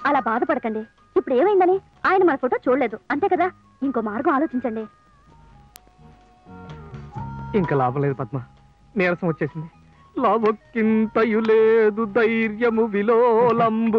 అలా బాధపడకండి ఇప్పుడు ఏమైందని ఆయన మన ఫోటో చూడలేదు అంతే కదా ఇంకో మార్గం ఆలోచించండి ఇంకా లాభం లేదు పద్మ నీరసం వచ్చేసింది లాభక్కింతయు లేదు ధైర్యము విలోలంబు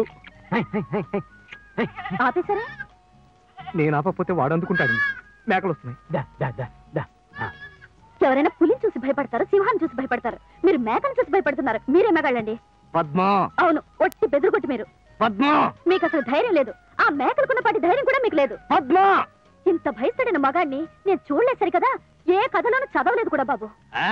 ఆపేసరే నేను ఆపకపోతే వాడు అందుకుంటాడు మేకలు వస్తున్నాయి దా, దా, దా, దా. ఆ, ఎవరైనా పులిని చూసి భయపడతారు సింహాన్ని చూసి భయపడతారు మీరు మేకను చూసి భయపడుతున్నారు మీరే మగాళ్ళండి పద్మ అవును ఒట్టి బెదురుకొట్టి మీరు పద్మ మీకు అసలు ధైర్యం లేదు ఆ మేకలకున్న పాటి ధైర్యం కూడా మీకు లేదు పద్మ ఇంత భయపడిన మగాడిని నేను చూడలేదు సరి కదా ఏ కథలోనూ చదవలేదు కూడా బాబు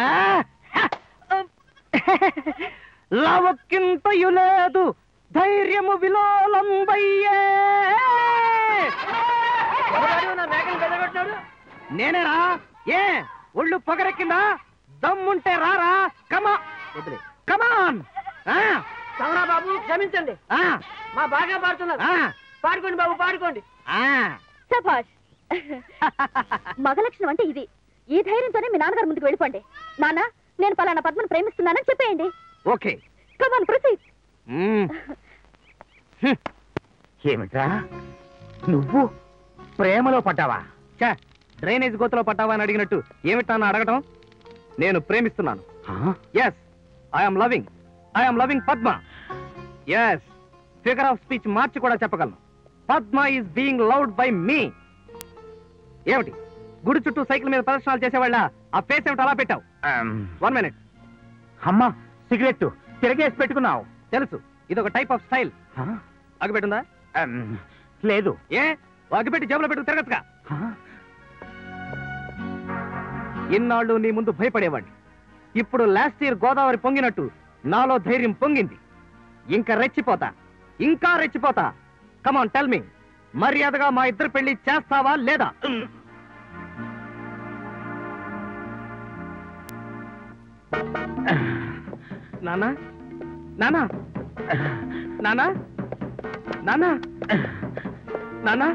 లావక్కింతయు లేదు ధైర్యము విలోలంబయ్యే నేనేరా ఏ ఒళ్ళు పొగరెక్కిందా దమ్ముంటే రారా కమా వదిలే కమాన్ కమరా బాబు క్షమించండి మా బాగా పాడుతున్నారు పాడుకోండి బాబు పాడుకోండి సభాష్ మగ లక్షణం అంటే ఇది ఈ ధైర్యంతోనే మీ నాన్నగారు ముందుకు వెళ్ళిపోండి నాన్న నేను పలానా పద్మను ప్రేమిస్తున్నానని చెప్పేయండి ఓకే కమాన్ ప్రొసీడ్ ఏమిట్రా నువ్వు ప్రేమలో పడ్డావా చా డ్రైనేజ్ గోతులో పడ్డావా అని అడిగినట్టు ఏమిటా అని అడగటం నేను ప్రేమిస్తున్నాను yes I'm loving I'm loving Padma as figure of speech మార్చి కూడా చెప్పగలను Padma is being loved by me ఏమిటి గుడి చుట్టూ సైకిల్ మీద ప్రదర్శనలు చేసేవాళ్ళ ఆ ఫేస్ ఏమిటి అలా పెట్టావు వన్ మినిట్ అమ్మా సిగరెట్ తిరగేసి పెట్టుకున్నావు తెలుసు ఇది ఒక టైప్ ఆఫ్ స్టైల్ అగ్గిపెట్టుందా లేదు ఏ అగ్గిపెట్టి జేబులో పెట్టు తిరగచ్చుగా ఇన్నాళ్ళు నీ ముందు భయపడేవాడిని ఇప్పుడు లాస్ట్ ఇయర్ గోదావరి పొంగినట్టు నాలో ధైర్యం పొంగింది ఇంకా రెచ్చిపోతా ఇంకా రెచ్చిపోతా కమాన్ టెల్ మీ మర్యాదగా మా ఇద్దరు పెళ్లి చేస్తావా లేదా నానా నానా నానా నానా నానా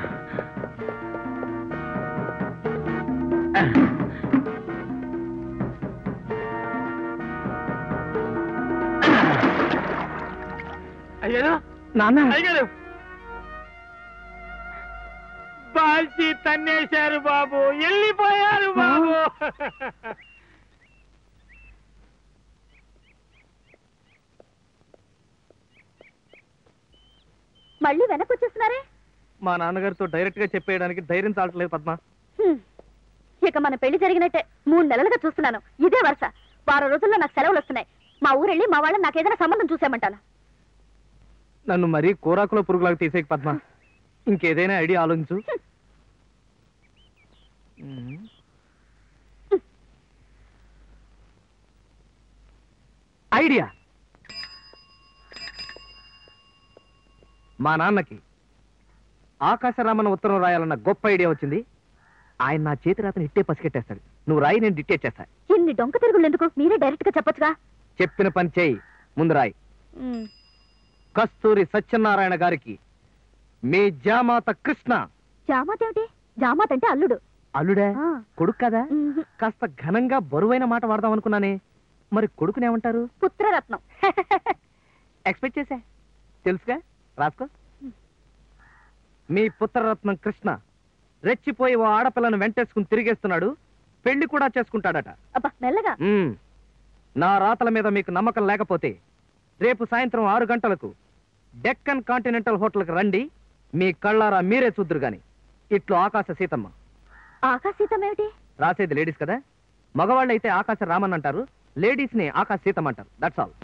అయ్యో నానా అయ్యారు బాల్చి తన్నేశారు బాబు వెళ్ళిపోయారు బాబు మళ్ళీ వెనక్కి వచ్చేస్తున్నారే మా నాన్నగారితో డైరెక్ట్ గా చెప్పేయడానికి ధైర్యం చాలట్లేదు పద్మ హ్మ్. ఇక మన పెళ్లి జరిగినట్టే మూడు నెలలుగా చూస్తున్నాను ఇదే వరుస వారం రోజుల్లో నాకు సెలవులు వస్తున్నాయి మా ఊరెళ్ళి మా వాళ్ళని నాకు ఏదైనా సంబంధం చూసామంటాను నన్ను మరీ కూరాకులో పురుగులాగా తీసేకి పద్మ ఇంకేదైనా ఐడియా ఆలోచించు మ్మ్. ఐడియా మా నాన్నకి ఆకాశరామన్న ఉత్తరం రాయాలన్న గొప్ప ఐడియా వచ్చింది ఆయన నా చేతి రాతను ఇట్టే పసిగట్టేస్తాడు నువ్వు రాయి నేను డిక్టేట్ చేస్తా ఇన్ని డొంక తిరుగులు ఎందుకు మీరే డైరెక్ట్ గా చెప్పొచ్చుగా చెప్పిన పని చేయి ముందు రాయి హ్మ్. కస్తూరి సత్యనారాయణ గారికి మీ జామాత కృష్ణ జామాత ఏమిటి జామాత అంటే అల్లుడు అల్లుడే ఆ. కొడుకు కదా మ్మ్. కాస్త ఘనంగా బరువైన మాట వాడదాం అనుకున్నానే మరి కొడుకునేమంటారు పుత్రరత్నం ఎక్స్పెక్ట్ చేశా తెలుసుగా రాసుకో మీ పుత్రరత్నం కృష్ణ రెచ్చిపోయి ఓ ఆడపిల్లను వెంటేసుకుని తిరిగేస్తున్నాడు పెళ్లి కూడా చేసుకుంటాడట అబ్బా మెల్లగా మ్మ్. నా రాతల మీద మీకు నమ్మకం లేకపోతే రేపు సాయంత్రం ఆరు గంటలకు డెక్కన్ కాంటినెంటల్ హోటల్కి రండి మీ కళ్ళారా మీరే చూద్దరు గాని ఇట్లు ఆకాశ సీతమ్మ ఆకాశీతం ఏమిటి రాసేది లేడీస్ కదా మగవాళ్ళు అయితే ఆకాశ రామన్ అంటారు లేడీస్ ని ఆకాశ సీతమ్మ అంటారు దట్స్ ఆల్